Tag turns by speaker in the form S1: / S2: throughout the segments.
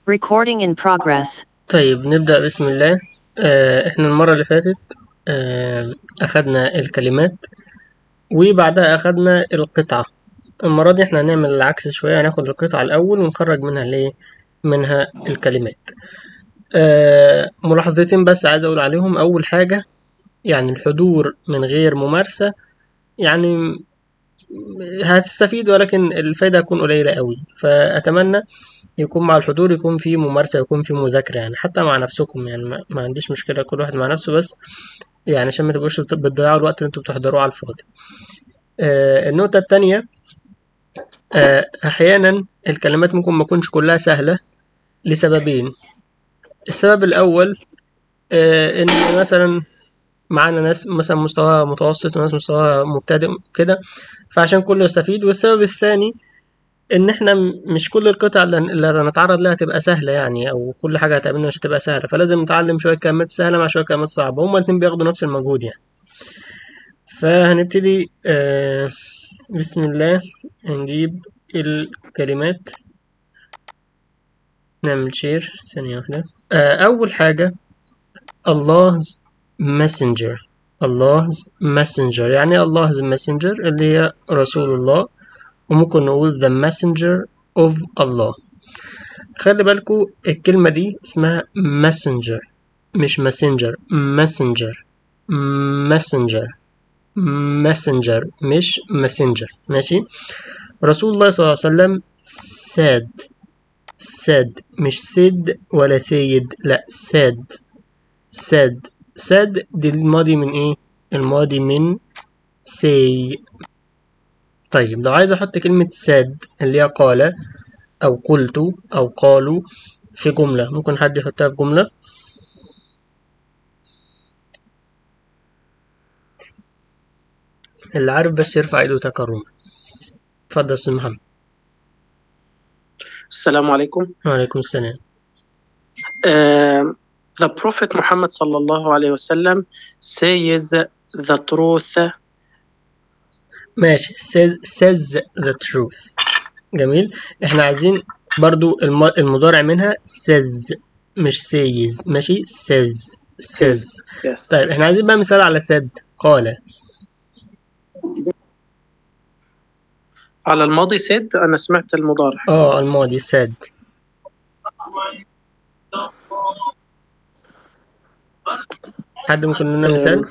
S1: Recording in progress.
S2: طيب نبدأ بسم الله آه احنا المرة اللي فاتت آه أخدنا الكلمات وبعدها أخدنا القطعة المرة دي احنا هنعمل العكس شوية هناخد القطعة الأول ونخرج منها ليه منها الكلمات آه ملاحظتين بس عايز أقول عليهم أول حاجة يعني الحضور من غير ممارسة يعني هتستفيد ولكن الفايدة هتكون قليلة قوي فأتمنى يكون مع الحضور يكون في ممارسة يكون في مذاكرة يعني حتى مع نفسكم يعني ما, ما عنديش مشكلة كل واحد مع نفسه بس يعني عشان ما تبقوش بت- بتضيعوا الوقت اللي انتوا بتحضروه على الفاضي آه النقطة التانية آه أحيانا الكلمات ممكن ما تكونش كلها سهلة لسببين السبب الأول آه إن مثلا معانا ناس مثلا مستوى متوسط وناس مستوى مبتدئ كده فعشان كله يستفيد والسبب الثاني ان احنا م- مش كل القطع اللي هن- اللي هنتعرض لها تبقى سهله يعني او كل حاجه هتقابلنا مش هتبقى سهله فلازم نتعلم شويه كلمات سهله مع شويه كلمات صعبه هما الاتنين بياخدوا نفس المجهود يعني فهنبتدي آه بسم الله نجيب الكلمات نعمل شير ثانيه واحده آه اول حاجه Allah's messenger Allah's messenger يعني Allah's messenger اللي هي رسول الله وممكن نقول the messenger of Allah خلي بالكو الكلمة دي اسمها messenger مش messenger messenger messenger messenger مش messenger ماشي رسول الله صلى الله عليه وسلم said said مش سيد ولا سيد لا said said said دي الماضي من ايه الماضي من say طيب لو عايز احط كلمة said اللي هي قال او قلت او قالوا في جملة ممكن حد يحطها في جملة اللي عارف بس يرفع ايده تكرما اتفضل يا استاذ محمد
S3: السلام عليكم.
S2: وعليكم السلام
S3: Um, the Prophet Muhammad sallallahu alayhi wasallam says the truth.
S2: ماشي says, says the truth جميل احنا عايزين برضو الم- المضارع منها says مش says ماشي says says
S3: Yes.
S2: طيب احنا عايزين بقى مثال على said قال
S3: على الماضي said أنا سمعت المضارع.
S2: اه الماضي said حد ممكن لنا مثال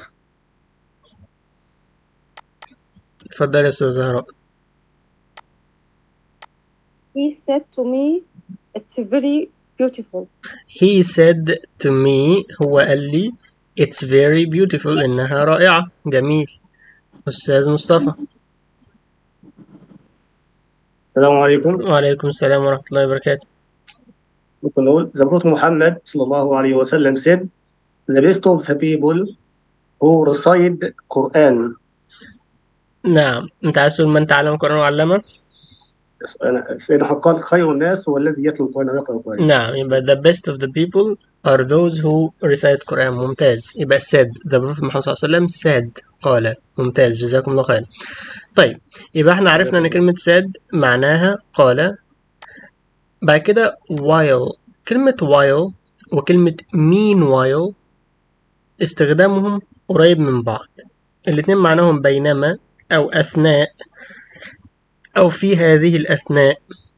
S2: اتفضل يا استاذ زهراء
S4: He said to me, it's very beautiful.
S2: he said to me هو قال لي it's very beautiful إنها رائعة جميل أستاذ مصطفى
S5: السلام عليكم
S2: وعليكم السلام ورحمة الله وبركاته
S5: ممكن نقول the Prophet Muhammad صلى الله عليه وسلم said the best of the people who recite Quran
S2: نعم أنت عايز تقول من تعلم القرآن وعلمه
S5: أنا- سيدنا قال خير الناس هو الذي يتلو القرآن ويقرأ القرآن
S2: نعم يبقى the best of the people are those who recite Quran ممتاز يبقى said the Prophet محمد صلى الله عليه وسلم said قال ممتاز جزاكم الله خير طيب يبقى احنا عرفنا ان كلمة said معناها قال بعد كده while كلمة while وكلمة meanwhile استخدامهم قريب من بعض الاتنين معناهم بينما أو أثناء أو في هذه الأثناء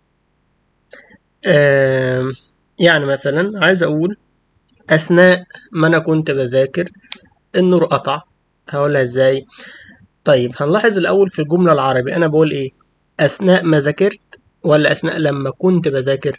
S2: آم، يعني مثلا عايز أقول أثناء ما أنا كنت بذاكر النور قطع هقولها إزاي طيب هنلاحظ الأول في الجملة العربي أنا بقول إيه أثناء ما ذاكرت ولا أثناء لما كنت بذاكر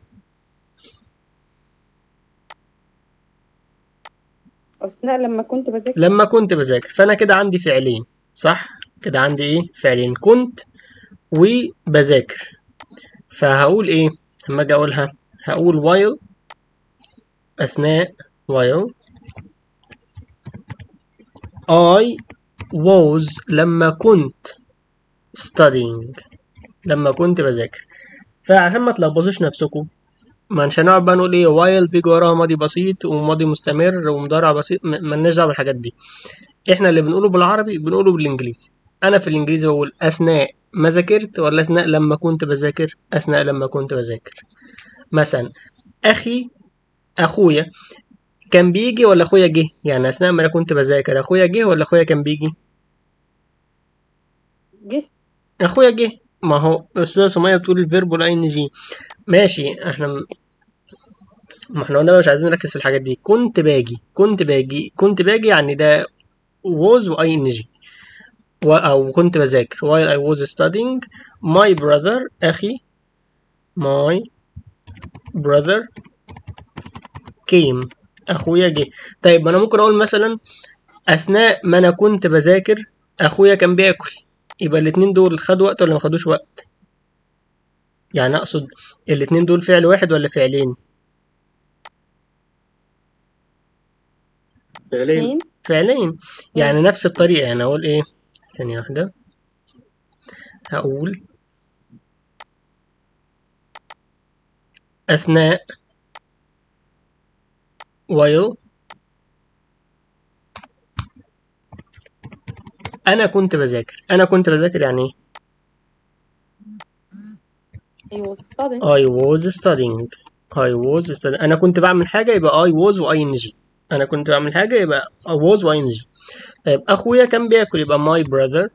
S4: أثناء لما كنت بذاكر
S2: لما كنت بذاكر فأنا كده عندي فعلين صح كده عندي إيه فعلين كنت وبذاكر فهقول إيه لما أجي أقولها هقول while أثناء while I was لما كنت studying لما كنت بذاكر فعشان ما تلخبطوش نفسكم ما مش هنقعد بقى نقول ايه while بيجي وراها ماضي بسيط وماضي مستمر ومضارع بسيط م- ملناش دعوه بالحاجات دي احنا اللي بنقوله بالعربي بنقوله بالانجليزي انا في الانجليزي بقول اثناء ما ذاكرت ولا اثناء لما كنت بذاكر اثناء لما كنت بذاكر مثلا أخي أخويا كان بيجي ولا أخويا جه يعني أثناء ما أنا كنت بذاكر أخويا جه ولا أخويا كان بيجي
S4: جه
S2: أخويا جه ما هو أستاذة سمية بتقول الفيرب ولا إن جي ماشي إحنا م- ما إحنا قلنا بقى مش عايزين نركز في الحاجات دي كنت باجي كنت باجي كنت باجي يعني ده was و إن جي و- أو كنت بذاكر while I was studying my brother أخي my brother came أخويا جه طيب ما أنا ممكن أقول مثلا أثناء ما أنا كنت بذاكر أخويا كان بياكل يبقى الاتنين دول خدوا وقت ولا ما خدوش وقت يعني أقصد الاتنين دول فعل واحد ولا فعلين
S5: فعليا
S4: اتنين
S2: فعلين يعني نفس الطريقة يعني أقول إيه ثانية واحدة هقول أثناء while أنا كنت بذاكر أنا كنت بذاكر يعني إيه
S4: he was studying
S2: I was studying I was studying أنا كنت بعمل حاجة يبقى I was و ing أنا كنت بعمل حاجة يبقى I was و ing طيب أخويا كان بياكل يبقى my brother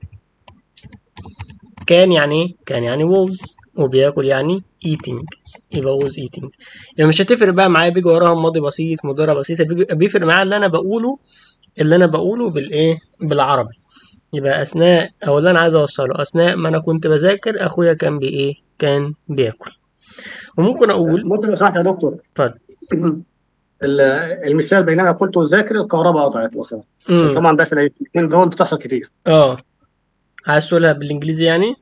S2: كان يعني إيه؟ كان يعني was وبياكل يعني eating يبقى was eating يعني مش هتفرق بقى معايا بيجي وراها ماضي بسيط مضارع بسيط بيجي- بيفرق معايا اللي أنا بقوله اللي أنا بقوله بالإيه بالعربي يبقى أثناء أو اللي أنا عايز أوصله أثناء ما أنا كنت بذاكر أخويا كان بإيه كان بياكل وممكن أقول
S5: ممكن لو سمحت يا دكتور
S2: اتفضل
S5: ال- المثال بينما كنت أذاكر الكهرباء قطعت مثلا
S2: امم
S5: طبعا ده في الاثنين دول بتحصل كتير
S2: اه عايز تقولها بالانجليزي يعني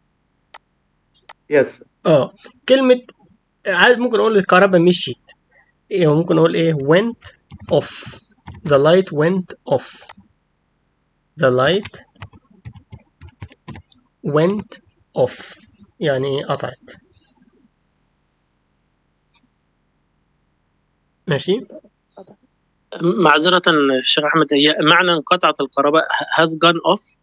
S5: يس
S2: اه كلمة عايز ممكن اقول الكهرباء مشيت إيه ممكن اقول ايه went off the light went off the light went off يعني ايه قطعت ماشي
S3: معذرة الشيخ أحمد هي معنى انقطعت القرابة has gone off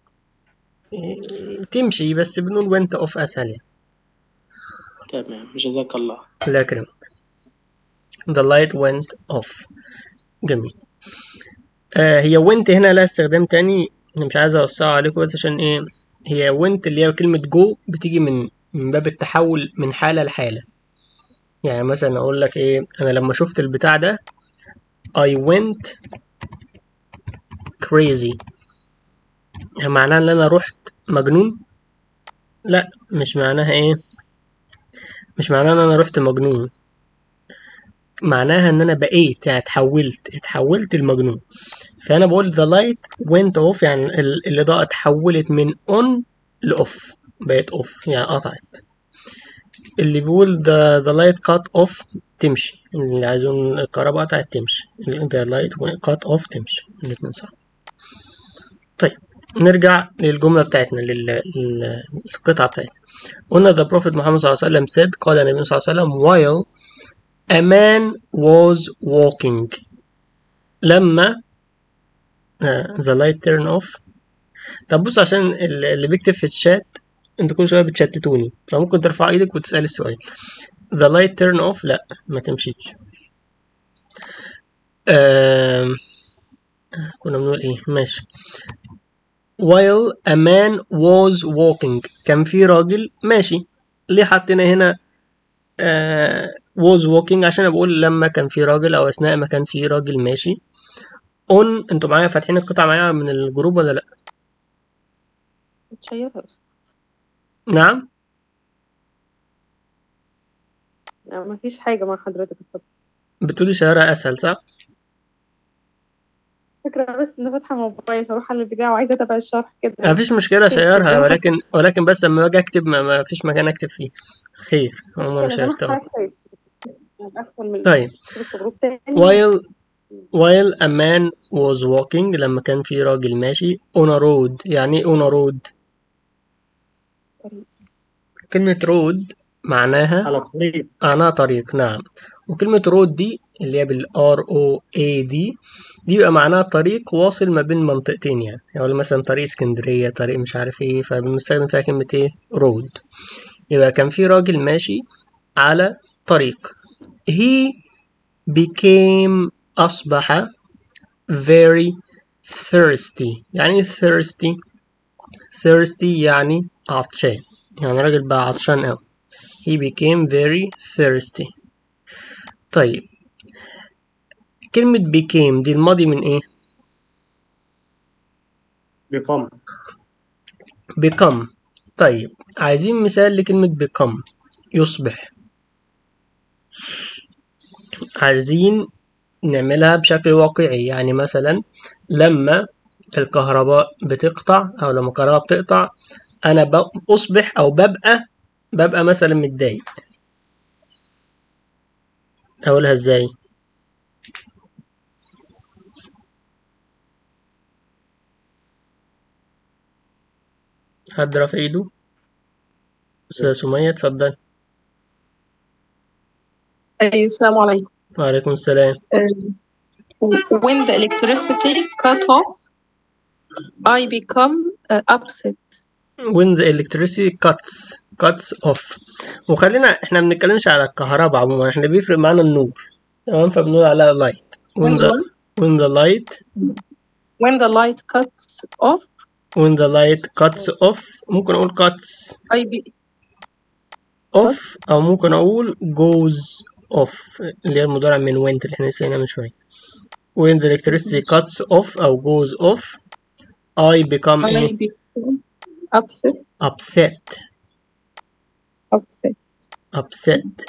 S2: إيه، تمشي بس بنقول went off اسهل يعني
S3: تمام جزاك الله
S2: لا يكرمك the light went off جميل آه هي went هنا لها استخدام تاني أنا مش عايز اوسعه عليكم بس عشان ايه هي went اللي هي كلمة go بتيجي من من باب التحول من حالة لحالة يعني مثلا اقول لك ايه انا لما شفت البتاع ده I went crazy يعني معناها ان انا رحت مجنون لا مش معناها ايه مش معناها ان انا رحت مجنون معناها ان انا بقيت يعني اتحولت اتحولت المجنون فانا بقول the light went off يعني ال- الاضاءة اتحولت من on لاوف بقت اوف يعني قطعت اللي بيقول the, the light cut off تمشي اللي عايزون الكهرباء قطعت تمشي the light went- cut off تمشي الاتنين صح طيب نرجع للجملة بتاعتنا لل- لل- للقطعة بتاعتنا قلنا the prophet محمد صلى الله عليه وسلم said قال النبي صلى الله عليه وسلم while a man was walking لما آه، the light turn off طب بص عشان ال- اللي بيكتب في الشات انت كل شويه بتشتتوني فممكن ترفع ايدك وتسأل السؤال the light turn off لا ما تمشيش آم، كنا بنقول ايه ماشي while a man was walking كان في راجل ماشي ليه حطينا هنا آه was walking عشان بقول لما كان في راجل او اثناء ما كان في راجل ماشي on انتوا معايا فاتحين القطعة معايا من الجروب ولا لا
S4: بتشيرها
S2: نعم
S4: يعني ما فيش حاجة مع حضرتك اتفضل.
S2: بتقولي شهرة اسهل صح
S4: فكرة بس إن فاتحة موبايل هروح على البداية وعايزة أتابع الشرح كده
S2: ما فيش مشكلة شيرها ولكن ولكن بس لما باجي اكتب ما, ما فيش مكان اكتب فيه خير هم مش هيفتحوا
S4: أدخل من
S2: طيب
S4: في جروب تاني
S2: while while a man was walking لما كان في راجل ماشي on a road يعني ايه on a road كلمة road معناها
S5: على الطريق
S2: معناها طريق نعم وكلمة رود دي اللي هي بال R O A D دي بيبقى معناها طريق واصل ما بين منطقتين يعني يعني مثلا طريق اسكندرية طريق مش عارف ايه فبنستخدم فيها كلمة ايه رود يبقى كان في راجل ماشي على طريق he became أصبح very thirsty يعني إيه thirsty thirsty يعني عطشان يعني راجل بقى عطشان أوي he became very thirsty طيب كلمة became دي الماضي من إيه
S5: become
S2: become طيب عايزين مثال لكلمة become يصبح عايزين نعملها بشكل واقعي يعني مثلا لما الكهرباء بتقطع أو لما الكهرباء بتقطع أنا بصبح أو ببقى ببقى مثلا متضايق أقولها إزاي؟ حد رافع إيده؟ أستاذة سمية اتفضل
S1: أيوة السلام عليكم
S2: وعليكم السلام
S1: Um, when the electricity cut off I become uh, upset
S2: when the electricity cuts cuts off وخلينا احنا ما بنتكلمش على الكهرباء عموما احنا بيفرق معانا النور تمام فبنقول عليها light when the when the light
S1: when the light cuts off
S2: when the light cuts off ممكن اقول cuts
S1: I be
S2: off او ممكن اقول goes off اللي هي المضارع من went اللي احنا لسه قايلينها من شويه when the electricity cuts off او goes off I become
S1: I
S2: ايه
S1: become upset
S2: upset
S1: upset
S2: upset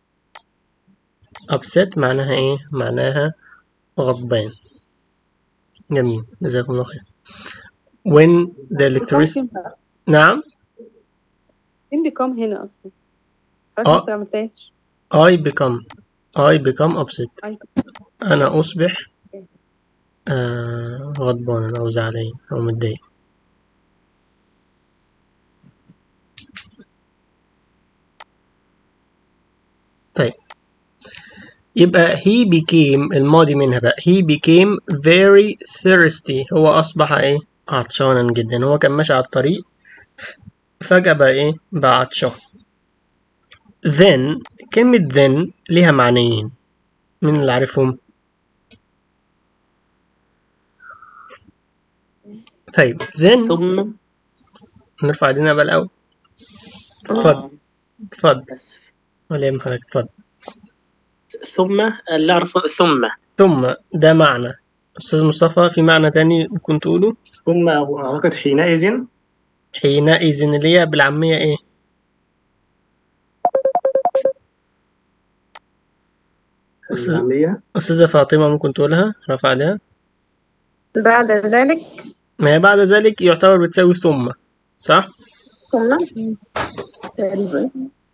S2: upset معناها ايه معناها غضبان جميل جزاكم الله خير when the electricity
S4: فين بقى؟
S2: نعم
S4: فين become هنا أصلا؟
S2: آه.
S4: أنا لسه عملتهاش
S2: I become I become upset
S4: I
S2: أنا أصبح آه غضبانا أو زعلان أو متضايق طيب يبقى he became الماضي منها بقى he became very thirsty هو أصبح إيه عطشانا جدا هو كان ماشي على الطريق فجأة بقى إيه بقى عطشان then كلمة then ليها معنيين مين اللي عارفهم طيب then
S3: ثم
S2: نرفع ايدينا بقى الأول اتفضل اتفضل
S3: آسف.
S2: ولا يهم حضرتك اتفضل
S3: ثم اللي أعرفه ثم
S2: ثم ده معنى أستاذ مصطفى في معنى تاني ممكن تقوله
S5: ثم أعتقد حينئذ
S2: حينئذ اللي هي بالعامية إيه أستاذ-
S5: العملية
S2: أستاذة فاطمة ممكن تقولها رفع ايديها
S1: بعد ذلك
S2: ما هي بعد ذلك يعتبر بتساوي ثم صح
S1: ثم تقريبا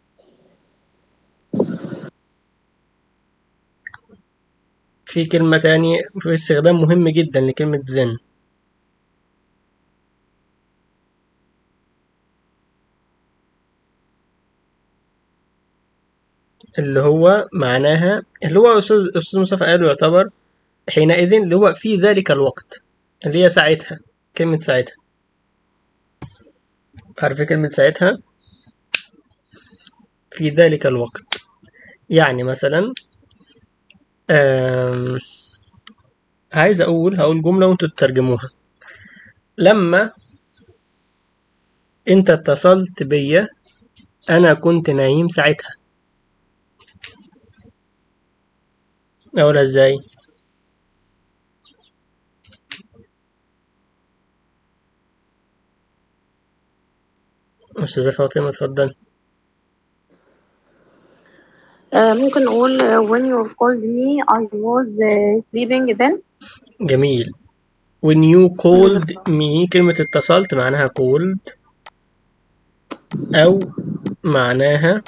S2: في كلمة تانية في استخدام مهم جدا لكلمة then اللي هو معناها اللي هو أستاذ أستاذ مصطفى قاله يعتبر حينئذ اللي هو في ذلك الوقت اللي هي ساعتها كلمة ساعتها عارفة كلمة ساعتها في ذلك الوقت يعني مثلا آم، عايز أقول هقول جملة وأنتوا تترجموها لما أنت اتصلت بيا أنا كنت نايم ساعتها أقولها إزاي؟ أستاذة فاطمة اتفضل
S1: آه، ممكن نقول آه، when you called me I was uh, sleeping then
S2: جميل when you called me كلمة اتصلت معناها called أو معناها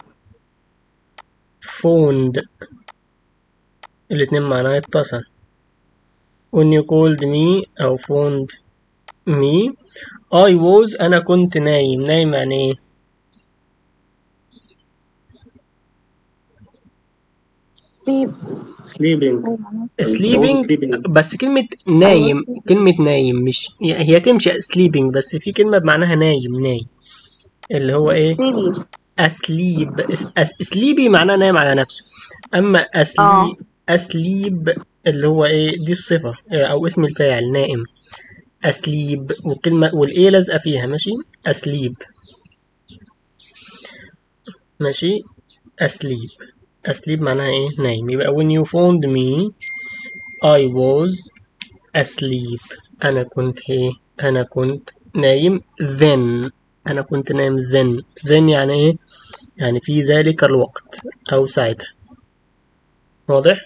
S2: phoned الاتنين معناها اتصل when you called me أو phoned me I was أنا كنت نايم نايم يعني ايه
S1: sleep
S5: sleeping
S2: sleeping
S5: sleeping.
S2: بس كلمة نايم كلمة نايم مش هي تمشي sleeping بس في كلمة بمعناها نايم نايم اللي هو ايه
S1: sleeping
S2: اسليب اس- أس- اسليبي معناه نايم على نفسه اما اسلي
S4: آه.
S2: اسليب اللي هو ايه دي الصفة إيه، او اسم الفاعل نائم اسليب والكلمة والايه لازقة فيها ماشي اسليب ماشي اسليب اسليب معناها ايه نايم يبقى when you phoned me I was asleep انا كنت ايه انا كنت نايم then انا كنت نايم then then يعني ايه يعني في ذلك الوقت او ساعتها واضح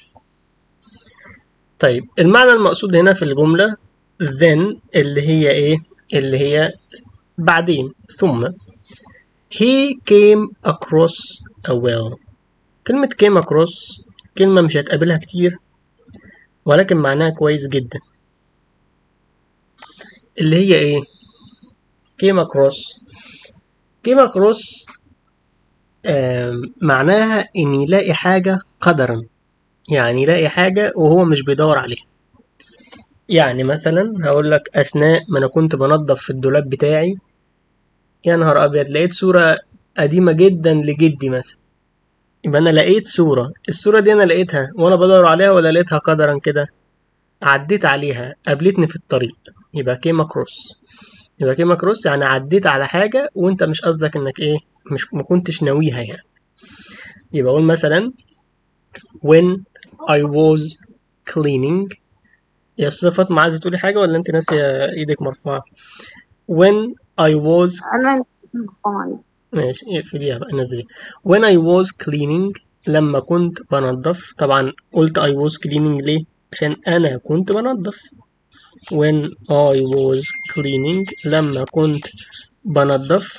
S2: طيب المعنى المقصود هنا في الجملة then اللي هي ايه اللي هي بعدين ثم he came across a well كلمة came across كلمة مش هتقابلها كتير ولكن معناها كويس جدا اللي هي ايه came across came across آم، معناها ان يلاقي حاجة قدرا يعني يلاقي حاجة وهو مش بيدور عليها يعني مثلا هقول لك اثناء ما انا كنت بنظف في الدولاب بتاعي يا نهار ابيض لقيت صورة قديمة جدا لجدي مثلا يبقى انا لقيت صورة الصورة دي انا لقيتها وانا بدور عليها ولا لقيتها قدرا كده عديت عليها قابلتني في الطريق يبقى كيما كروس يبقى كيما كروس يعني عديت على حاجة وانت مش قصدك انك ايه مش ما كنتش ناويها يعني يبقى اقول مثلا when I was cleaning يا صفات ما عايزة تقولي حاجة ولا انت ناسية ايدك مرفوعة when I was
S4: أنا
S2: ماشي اقفليها بقى نزلي when I was cleaning لما كنت بنظف طبعا قلت I was cleaning ليه عشان انا كنت بنظف when I was cleaning لما كنت بنظف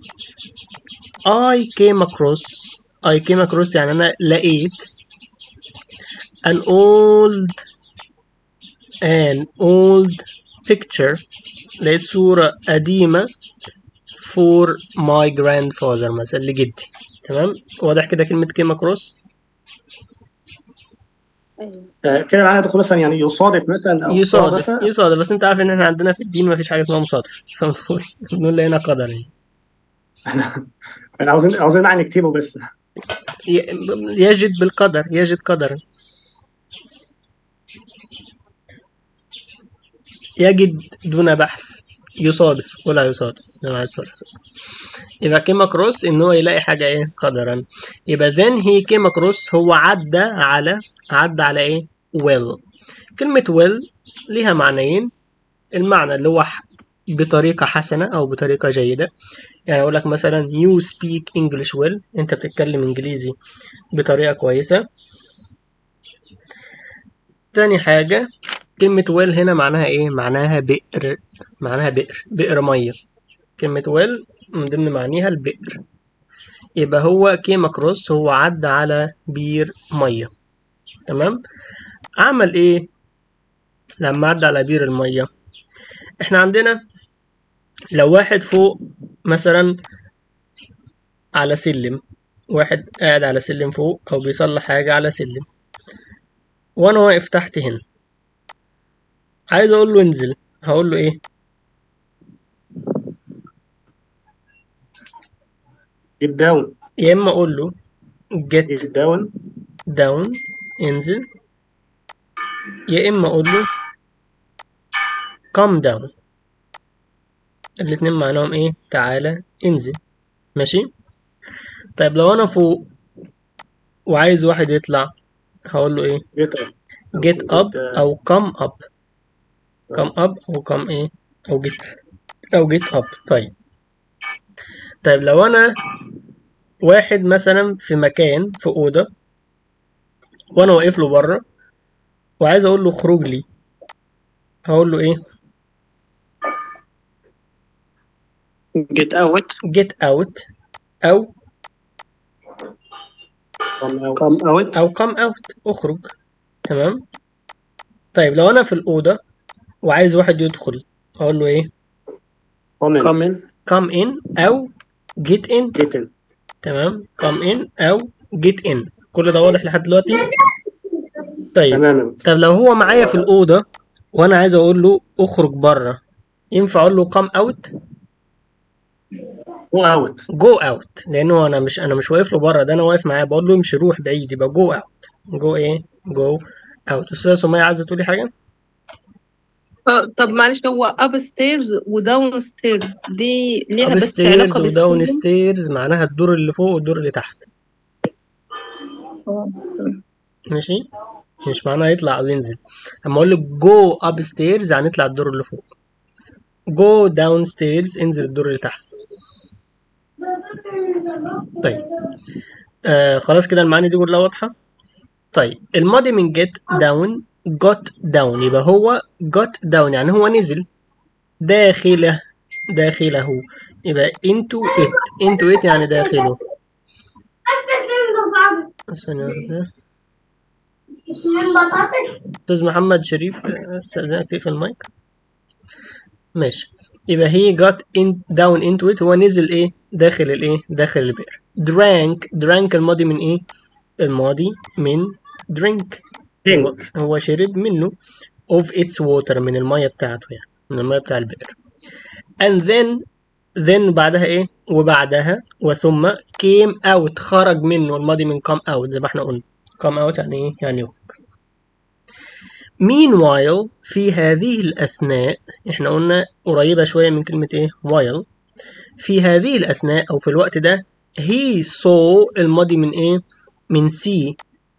S2: I came across I came across يعني انا لقيت an old an old picture لقيت صورة قديمة for my grandfather مثلا لجدي تمام واضح كده كلمة came across
S4: أيوة.
S5: آه، كده معناها دكتور مثلا يعني يصادف مثلا او
S2: يصادف
S5: صادف
S2: يصادف بس انت عارف ان احنا عندنا في الدين مفيش حاجة اسمها مصادفة فبنقول بنقول لقينا قدر يعني
S5: احنا احنا عاوزين عاوزين معنى نكتبه بس
S2: ي- يجد بالقدر يجد قدرا يجد دون بحث يصادف ولا يصادف لا ما يصادف يبقى كيما كروس ان هو يلاقي حاجة ايه قدرا يبقى then he came across هو عدى على عدى على ايه well كلمة well ليها معنيين المعنى اللي هو ح- بطريقة حسنة أو بطريقة جيدة يعني أقول لك مثلا you speak English well أنت بتتكلم إنجليزي بطريقة كويسة تاني حاجة كلمة well هنا معناها إيه؟ معناها بئر معناها بئر بئر مية كلمة well من ضمن معانيها البئر يبقى هو came across هو عدى على بير مية تمام عمل إيه لما عدى على بير المية إحنا عندنا لو واحد فوق مثلا على سلم واحد قاعد على سلم فوق أو بيصلح حاجة على سلم وأنا واقف تحت هنا عايز أقول له انزل هقول له إيه
S5: جيت داون
S2: يا إما أقول له get
S5: جيت داون
S2: down انزل يا إما أقول له come down الاتنين معناهم إيه تعالى انزل ماشي طيب لو أنا فوق وعايز واحد يطلع هقول له إيه
S5: جيت اب
S2: get up أو come up come up أو come إيه أو get أو get up طيب طيب لو أنا واحد مثلا في مكان في أوضة وأنا واقف له بره وعايز أقول له اخرج لي هقول له إيه
S3: جيت اوت
S2: get out أو
S3: كم اوت
S2: أو come out اخرج تمام طيب لو أنا في الأوضة وعايز واحد يدخل أقول له إيه
S5: كومن
S3: كم ان
S2: come in أو get in
S5: جيت ان
S2: تمام come in أو get in كل ده واضح لحد دلوقتي طيب
S5: تماما
S2: طب لو هو معايا في الأوضة وأنا عايز أقول له اخرج بره ينفع أقول له come out
S5: جو اوت
S2: جو اوت لانه انا مش انا مش واقف له بره ده انا واقف معاه بقول له امشي روح بعيد يبقى جو اوت جو ايه جو اوت استاذه سميه عايزه تقولي حاجه
S1: آه، طب معلش هو اب ستيرز وداون ستيرز دي ليها
S2: اب
S1: بس
S2: ستيرز
S1: علاقة
S2: وداون
S1: بالسلم
S2: ستيرز معناها الدور اللي فوق والدور اللي تحت
S1: آه،
S2: ماشي مش معناها يطلع او ينزل اما اقول لك جو اب ستيرز يعني اطلع الدور اللي فوق جو داون ستيرز انزل الدور اللي تحت طيب آه خلاص كده المعاني دي كلها واضحه طيب الماضي من get down got down يبقى هو got down يعني هو نزل داخله داخله يبقى into it into it يعني داخله ثانية واحدة أستاذ محمد شريف استأذنك تقفل المايك ماشي يبقى he got in down into it هو نزل ايه داخل الايه داخل البئر drank drank الماضي من ايه الماضي من drink هو, هو شرب منه of its water من المية بتاعته يعني من المية بتاع البئر and then then بعدها ايه وبعدها وثم came out خرج منه الماضي من come out زي ما احنا قلنا come out يعني ايه يعني يخرج meanwhile في هذه الأثناء احنا قلنا قريبة شوية من كلمة ايه while في هذه الأثناء أو في الوقت ده he saw الماضي من ايه من see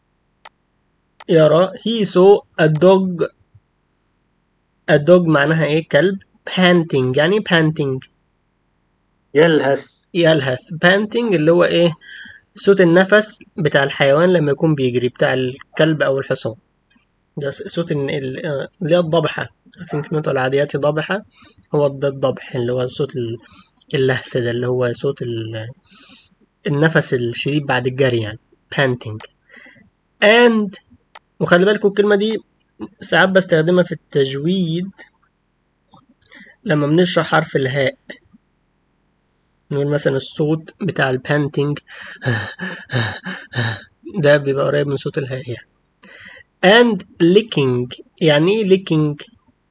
S2: يرى he saw a dog a dog معناها ايه كلب panting يعني panting
S5: يلهث
S2: يلهث panting اللي هو ايه صوت النفس بتاع الحيوان لما يكون بيجري بتاع الكلب او الحصان ده صوت ال- ال- آه، اللي هي الضبحة عارفين كلمة العاديات ضبحة هو ده الضبح اللي هو صوت ال- اللهث ده اللي هو صوت ال- النفس الشديد بعد الجري يعني panting and وخلي بالكم الكلمة دي ساعات بستخدمها في التجويد لما بنشرح حرف الهاء نقول مثلا الصوت بتاع البانتنج ده بيبقى قريب من صوت الهاء يعني and licking يعني ايه licking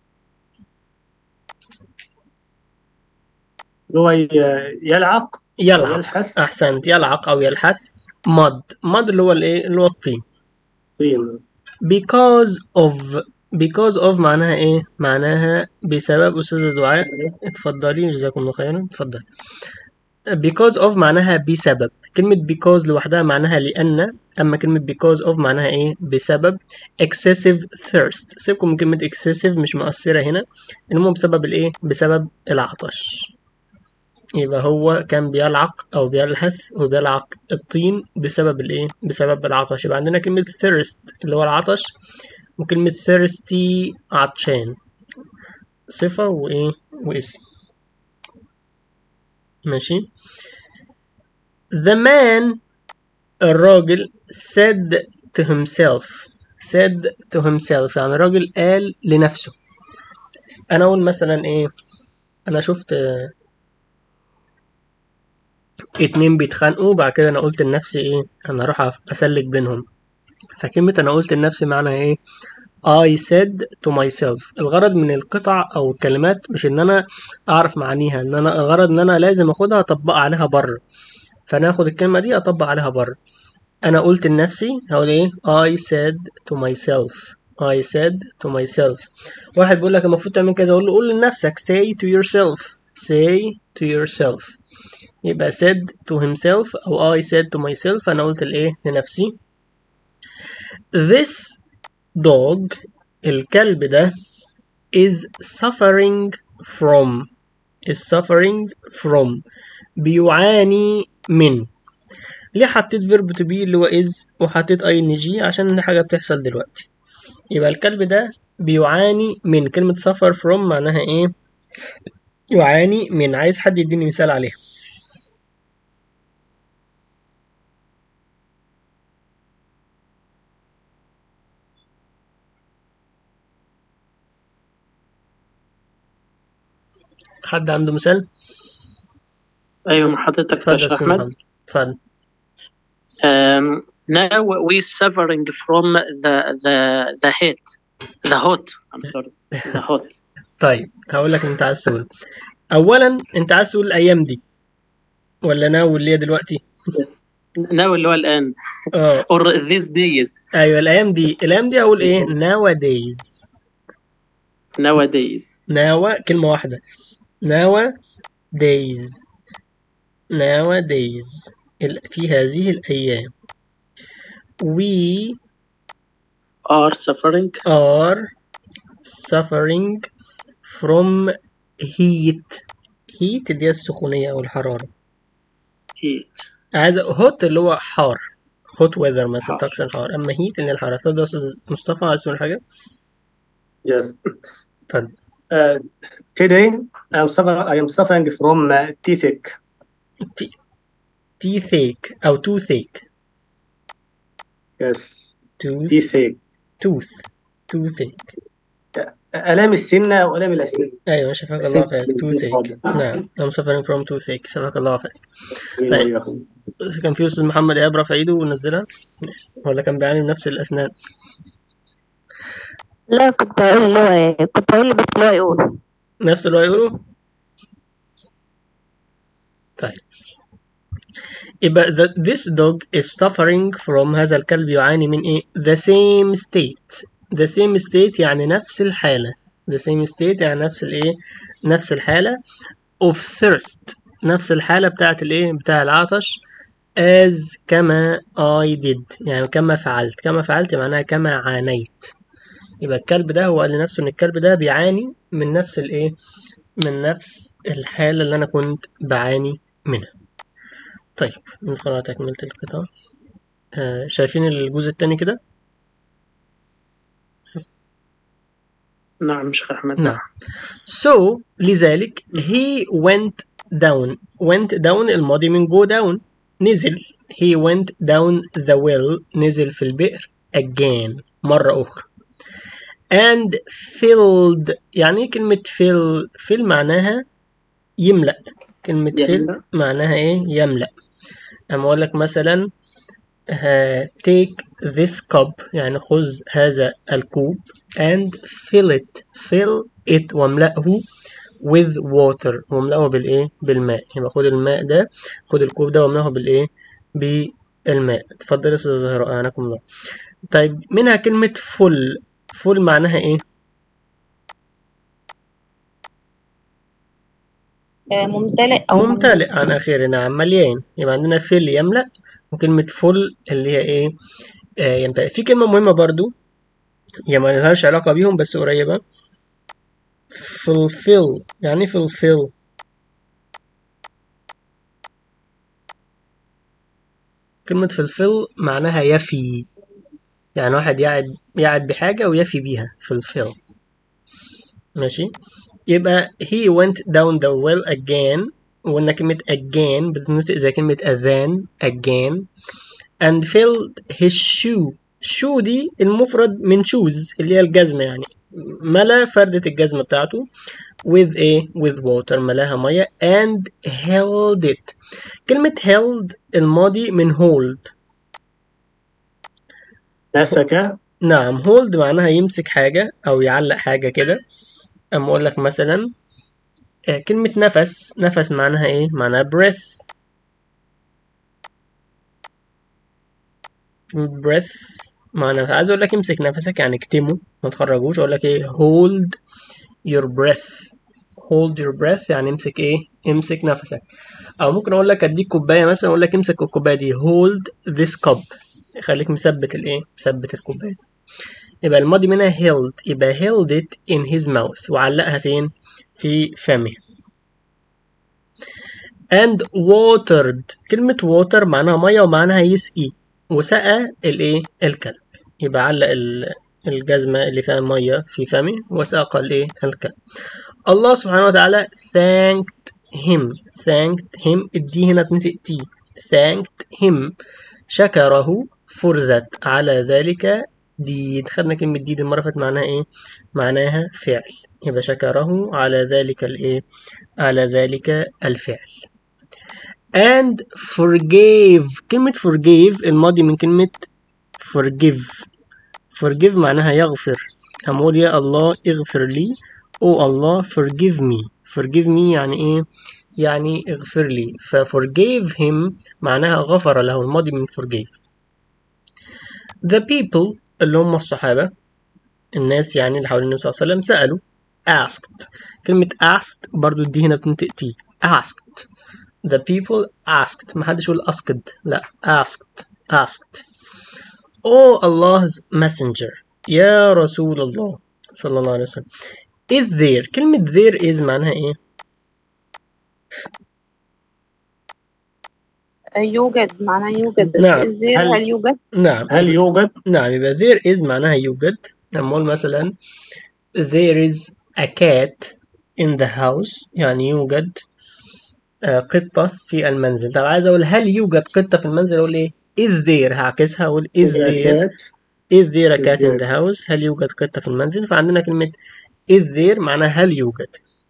S5: اللي هو ي- يلعق أو
S2: يلعق
S5: يلحس
S2: احسنت يلعق او يلحس مد مد اللي هو الايه اللي هو الطين
S5: طين
S2: because of because of معناها ايه معناها بسبب استاذة دعاء اتفضلي جزاكم الله خيرا اتفضلي because of معناها بسبب كلمة because لوحدها معناها لأن أما كلمة because of معناها إيه بسبب excessive thirst سيبكم من كلمة excessive مش مؤثرة هنا إنما بسبب الإيه بسبب العطش يبقى هو كان بيلعق أو بيلهث وبيلعق الطين بسبب الإيه بسبب العطش يبقى عندنا كلمة thirst اللي هو العطش وكلمة thirsty عطشان صفة وإيه واسم ماشي The man الراجل said to himself said to himself يعني الراجل قال لنفسه أنا أقول مثلا إيه أنا شفت آه، اتنين بيتخانقوا بعد كده أنا قلت لنفسي إيه أنا أروح أف- أسلك بينهم فكلمة أنا قلت لنفسي معناها إيه I said to myself الغرض من القطع أو الكلمات مش إن أنا أعرف معانيها إن أنا الغرض إن أنا لازم أخدها أطبق عليها بره فأنا آخد الكلمة دي أطبق عليها بره أنا قلت لنفسي هقول إيه I said to myself I said to myself واحد بيقول لك المفروض تعمل كذا أقول له قول لنفسك say to yourself say to yourself يبقى said to himself أو I said to myself أنا قلت الإيه لنفسي This dog الكلب ده is suffering from is suffering from بيعاني من ليه حطيت verb to be اللي هو is وحطيت ing عشان دي حاجة بتحصل دلوقتي يبقى الكلب ده بيعاني من كلمة suffer from معناها ايه يعاني من عايز حد يديني مثال عليها حد عنده مثال
S3: ايوه مع حضرتك
S2: اتفضل يا
S3: باشا
S2: أستاذ
S3: احمد
S2: محمد اتفضل
S3: Um, now we suffering from the the the heat, the hot. I'm sorry, the hot.
S2: طيب هقول لك انت عايز تقول اولا انت عايز تقول الايام دي ولا ناو اللي هي دلوقتي
S3: ناو اللي هو الان
S2: اه
S3: or these days
S2: ايوه الايام دي الايام دي اقول ايه nowadays
S3: nowadays
S2: ناوى كلمة واحدة ناوى days nowadays ال- في هذه الأيام we
S3: are suffering
S2: are suffering from heat heat دي السخونية أو الحرارة
S3: heat
S2: عايز هوت اللي هو حار هوت ويذر مثلا
S3: حار.
S2: طقس الحار أما هيت اللي هي الحرارة اتفضل يا أستاذ مصطفى عايز تقول حاجة؟
S5: Yes.
S2: اتفضل
S5: Uh, today I'm suffering, I am suffering from uh, toothache.
S2: toothache أو toothache
S5: Yes.
S2: tooth
S5: toothache.
S2: tooth toothache
S5: آلام السنة وآلام الأسنان.
S2: ايوه شفاك الله فيك toothache نعم I'm suffering from toothache شفاك الله فيك طيب. كان في استاذ محمد ايهاب رافع ايده ونزلها ولا كان بيعاني من نفس الاسنان
S6: لا كنت هقول اللي هو ايه كنت هقول بس اللي هو يقوله
S2: نفس اللي هو يقوله طيب يبقى the, this dog is suffering from هذا الكلب يعاني من ايه the same state the same state يعني نفس الحالة the same state يعني نفس الايه نفس الحالة of thirst نفس الحالة بتاعت الايه بتاع العطش as كما I did يعني كما فعلت كما فعلت معناها كما عانيت يبقى الكلب ده هو قال لنفسه ان الكلب ده بيعاني من نفس الايه من نفس الحالة اللي انا كنت بعاني منها طيب ندخل على تكملة القطع آه شايفين الجزء التاني كده
S3: نعم شيخ أحمد
S2: نعم so لذلك he went down went down الماضي من go down نزل he went down the well نزل في البئر again مرة أخرى and filled يعني إيه كلمة fill fill معناها يملأ كلمة fill
S3: يملأ.
S2: معناها إيه يملأ أما أقول لك مثلا uh, take this cup يعني خذ هذا الكوب and fill it fill it واملأه with water واملأه بالإيه بالماء يبقى خد الماء ده خد الكوب ده واملأه بالإيه بالماء اتفضل يا أستاذ زهراء أعناكم الله طيب منها كلمة full full معناها إيه
S6: آه، ممتلئ او
S2: ممتلئ عن آخره نعم مليان يبقى عندنا fill يملأ وكلمة full اللي هي إيه آه يمتلئ في كلمة مهمة برضو هي ما لهاش علاقة بيهم بس قريبة fulfill يعني إيه fulfill كلمة fulfill معناها يفي يعني واحد يعد يعد بحاجة ويفي بيها fulfill ماشي يبقى he went down the well again وقلنا كلمة again بتنطق زي كلمة أذان again and filled his shoe shoe دي المفرد من shoes اللي هي الجزمة يعني ملا فردة الجزمة بتاعته with a with water ملاها مية and held it كلمة held الماضي من hold
S5: مسك
S2: نعم hold معناها يمسك حاجة أو يعلق حاجة كده أما أقول لك مثلا آه، كلمة نفس نفس معناها إيه؟ معناها breath breath معناها عايز أقول لك امسك نفسك يعني اكتمه ما تخرجوش أقول لك إيه hold your breath hold your breath يعني امسك إيه؟ امسك نفسك أو ممكن أقول لك أديك كوباية مثلا أقول لك امسك الكوباية دي hold this cup خليك مثبت الإيه؟ مثبت الكوباية يبقى الماضي منها held يبقى held it in his mouth وعلقها فين؟ في فمه and watered كلمة water معناها مية ومعناها يسقي وسقى الايه الكلب يبقى علق ال- الجزمة اللي فيها مية في فمه وسقى الايه الكلب الله سبحانه وتعالى thanked him thanked him الدي هنا تنطق تي thanked him شكره for that على ذلك ديد خدنا كلمة ديد المرة اللي فاتت معناها ايه معناها فعل يبقى شكره على ذلك الايه على ذلك الفعل and forgave كلمة forgave الماضي من كلمة forgive forgive معناها يغفر أقول يا الله اغفر لي أو الله forgive me forgive me يعني إيه يعني اغفر لي ف forgave him معناها غفر له الماضي من forgave the people اللي هم الصحابة الناس يعني اللي حوالين النبي صلى الله عليه وسلم سألوا asked كلمة asked برضو دي هنا بتنطق تي asked the people asked ما حدش يقول asked لا asked asked Oh Allah's messenger يا رسول الله صلى الله عليه وسلم is there كلمة there is معناها ايه
S6: يوجد معناه يوجد بس
S2: نعم.
S6: is there
S5: هل-
S6: هل يوجد
S2: نعم
S5: هل يوجد
S2: نعم يبقى there is معناها يوجد لما نقول مثلا there is a cat in the house يعني يوجد آه، قطة في المنزل طب عايز أقول هل يوجد قطة في المنزل أقول إيه is there هعكسها أقول is there is there a
S5: Is
S2: cat in
S5: there.
S2: the house هل يوجد قطة في المنزل فعندنا كلمة is there معناها هل يوجد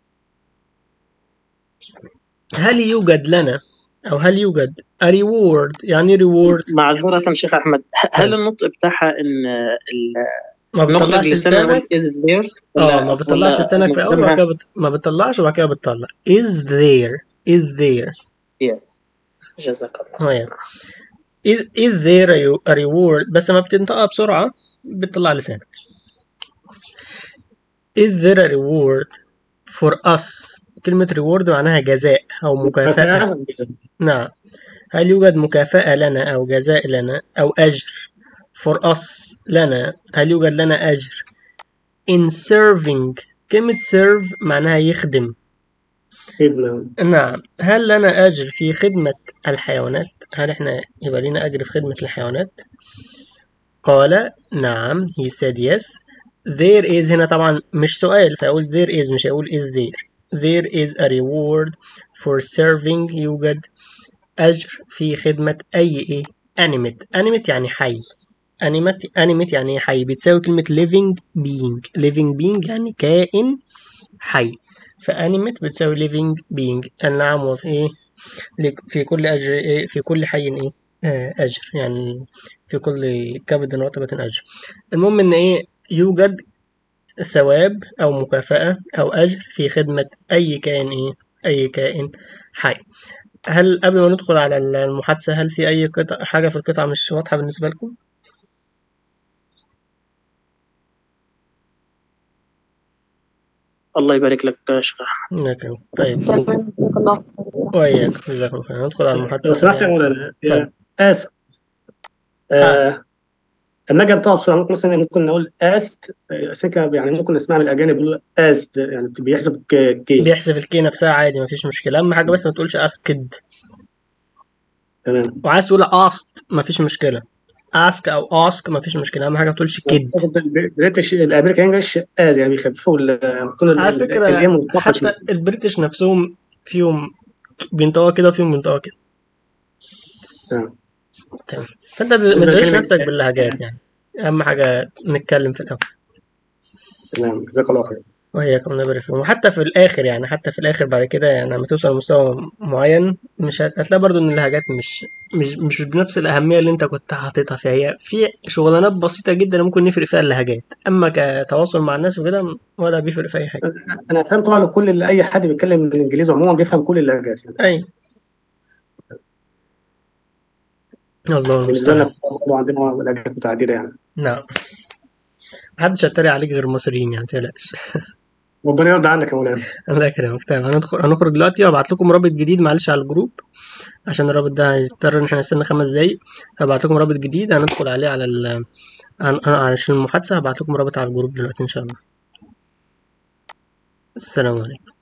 S2: هل يوجد لنا أو هل يوجد a reward يعني reward
S3: معذرة شيخ أحمد ه- هل النطق بتاعها إن ال-
S2: ما
S3: نخرج
S2: بتطلعش
S3: لساننا
S2: لسانك
S3: نقول is there
S2: اه
S3: ولا-
S2: ما بتطلعش
S3: ولا
S2: لسانك في الأول
S3: نقدمها؟
S2: وبعد كده بت... ما بتطلعش وبعد كده بتطلع is there is there
S3: yes جزاك الله
S2: اه يعني is, is there a, a reward بس ما بتنطقها بسرعة بتطلع لسانك is there a reward for us كلمة reward معناها جزاء أو مكافأة نعم هل يوجد مكافأة لنا أو جزاء لنا أو أجر for us لنا هل يوجد لنا أجر in serving كلمة serve معناها يخدم
S5: خدمة
S2: نعم هل لنا أجر في خدمة الحيوانات هل إحنا يبقى لنا أجر في خدمة الحيوانات قال نعم he said yes there is هنا طبعا مش سؤال فأقول there is مش هقول is there there is a reward for serving يوجد أجر في خدمة أي إيه animate animate يعني حي animate animate يعني حي بتساوي كلمة living being living being يعني كائن حي فانيميت بتساوي living being النعم وفي ايه لك- في كل اجر ايه في كل حي ايه آه، اجر يعني في كل كبد رطبة اجر المهم ان ايه يوجد ثواب او مكافأة او اجر في خدمة اي كائن ايه اي كائن حي هل قبل ما ندخل على المحادثة هل في اي قطع حاجة في القطعة مش واضحة بالنسبة لكم؟
S3: الله يبارك لك يا شيخ أحمد
S2: لكن طيب
S6: تمام جزاك الله خير.
S2: وإياك جزاكم الله خير ندخل على المحادثة
S5: لو سمحت يا
S2: سريعا.
S5: مولانا
S2: اتفضل.
S5: يا اسك آه. لما اجي انطقها بسرعه ممكن مثلا ممكن نقول است آه، سكه يعني ممكن نسمع من الاجانب يقول است يعني بيحذف ك- كي
S2: بيحذف الكي نفسها عادي مفيش مشكلة أهم حاجة بس ما تقولش أسكد
S5: تمام
S2: وعايز تقول أست مفيش مشكلة أسك أو أسك مفيش مشكلة أهم حاجة ما تقولش كد
S5: البريتش الامريكان انجلش از يعني بيخففوا ال- كل
S2: على فكرة
S5: الام والطاقه
S2: حتى البريتش نفسهم فيهم بينطقوا كده وفيهم بينطقوا كده
S5: تمام.
S2: تمام فأنت ما
S5: إذا
S2: تشغلش
S5: كلمة-
S2: نفسك باللهجات يعني أهم حاجة نتكلم في الأول
S5: تمام جزاك الله خير
S2: وإياكم نبارك فيكم وحتى في الآخر يعني حتى في الآخر بعد كده يعني لما توصل لمستوى معين مش هت- هتلاقي برضو إن اللهجات مش مش مش بنفس الأهمية اللي أنت كنت حاططها فيها هي في شغلانات بسيطة جدا ممكن نفرق فيها اللهجات أما كتواصل مع الناس وكده ولا بيفرق في أي حاجة
S5: انا فاهم طبعا كل اللي اي حد بيتكلم الانجليزي عموما بيفهم كل اللهجات يعني
S2: أي الله
S5: بالنسبه لنا
S2: المستعان
S5: طبعا عندنا لهجات متعدده يعني
S2: نعم محدش هيتريق عليك غير المصريين يعني متقلقش
S5: ربنا يرضى عنك يا مولانا
S2: الله يكرمك طيب هندخل هنخرج دلوقتي وابعت لكم رابط جديد معلش على الجروب عشان الرابط ده هيضطر ان احنا نستنى خمس دقايق هبعت لكم رابط جديد هندخل عليه على ال عن- علشان المحادثة هبعت لكم رابط على الجروب دلوقتي ان شاء الله السلام عليكم